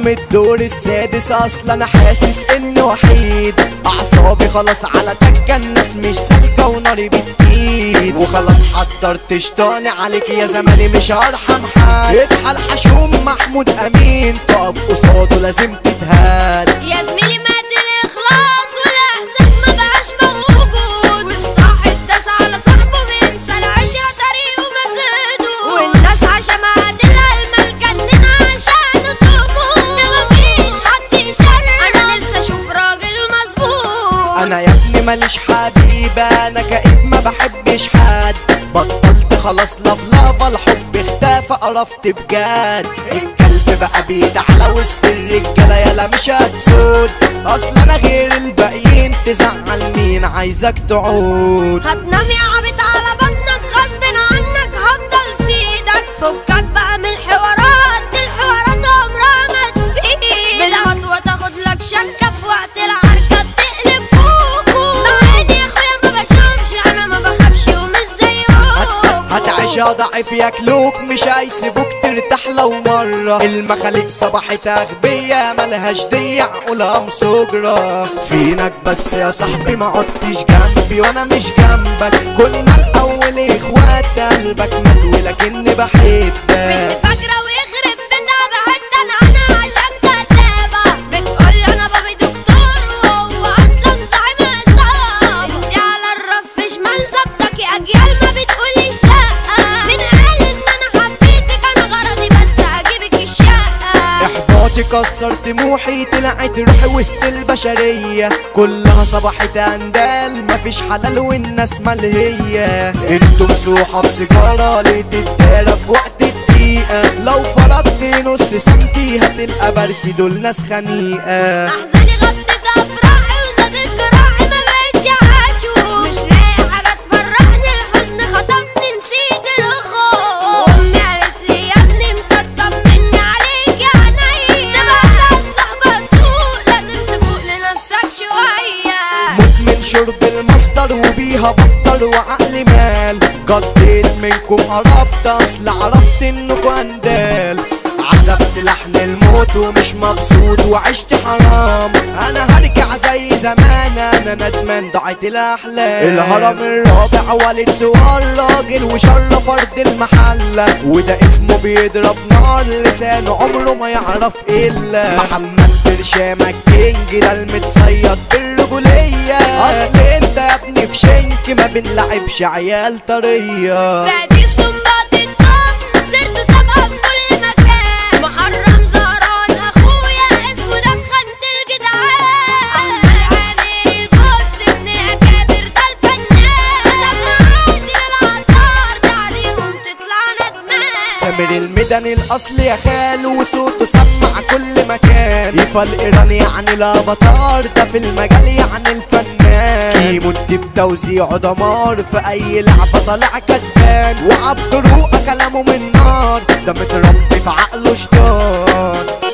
من الدور السادس اصلا انا حاسس اني وحيد اعصابي خلاص على تكه الناس مش سالكه وناري بتقيد وخلاص حضرت شطاني عليك يا زماني مش هرحم حد اصحى الحشوم محمود امين تقف قصاده لازم تتهان يا زميلي مات الاخلاص والاحساس ما بقاش موجود والصاحب داس على صاحبه بينسى العشرة طريقه مزيده والناس عشان معادلها المال جننا عشانه تموت ده مفيش حد يشرر انا نفسي اشوف راجل مظبوط انا يا ابني ماليش حبيبه انا كئيب ما بحبش حد بطلت خلاص لف لافا الحب اختفى قرفت بجد الكلب بقى بيد على وسط الرجاله يلا مش هتسود اصل انا غير الباقيين تزعل مين عايزك تعود هتنام يا عبيط على بطنك غصب عنك هفضل سيدك فكك بقى من الحوارات دي الحوارات عمرها ما تفيد بالمطوة تاخد لك شكة في وقت العركة تقلب كوكو مع اني يا اخويا ما بشوفش انا ما بخافش ومش زيهم هتعيش يا ضعيف ياكلوك مش هيسيبوك ترتاح لو مرة المخاليق صبحت أغبية ملهاش دي عقولها مسجرة فينك بس يا صاحبي ما عدتش جنبي وانا مش جنبك كنا الأول اخوات قلبك مات ولكني بنت بحبك فاكرة ويخرب بيتها بعدت انا عشان كدابة بتقول انا بابي دكتور وهو اصلا زعيم عصابة انتي على الرف شمال ظبطك يا اجيال ما بتقوليش لا مين قال ان انا حبيتك انا غرضي بس اجيبك الشقة احباطي كسر طموحي طلعت روحي وسط البشرية كلها صبحت اندال مفيش حلال والناس ملهية انتم صحاب سيجارة ليه تتدارى في وقت الدقيقة لو فرضت نص سنتي هتلقى بركي دول ناس خنيقة احزاني غطت افراحي وزادت جراحي ما بقتش اشوف مش لاقي حاجه تفرحني الحزن خطفني نسيت الخوف امي قالت لي يا ابني انت تطمني عليك يا عينيا تبقى الصحبه سوق لازم تفوق لنفسك شويه مدمن شرب المصدر وبيها بفطر وعقلي مال قضيت منكم قرفت اصل عرفت انكم اندال عزفت لحن الموت ومش مبسوط وعشت حرام انا هرجع زي زمان انا ندمان ضاعت الاحلام الهرم الرابع والد سوار راجل وشرف ارض المحله وده اسمه بيضرب نار لسانه عمره ما يعرف الا محمد برشامة الكينج ده المتصيد بالرجولية اصل انت يا ابني في شنك ما بنلعبش عيال طرية فادي صنبات الطب صرت سابقة في كل مكان محرم زهران اخويا اسمه دخنت الجدعان عمال عامل البوس ابن الاكابر ده الفنان سمعاني للعطار ده عليهم تطلع ندمان سامر الميدان الاصل يا خال وصوته سمع كل مكان يفا الايراني يعني الافاتار ده في المجال يعني الفنان كيمو الدب توزيعه دمار في اي لعبه طالع كسبان وعبد الروقه كلامه من نار ده متربي في عقله شطان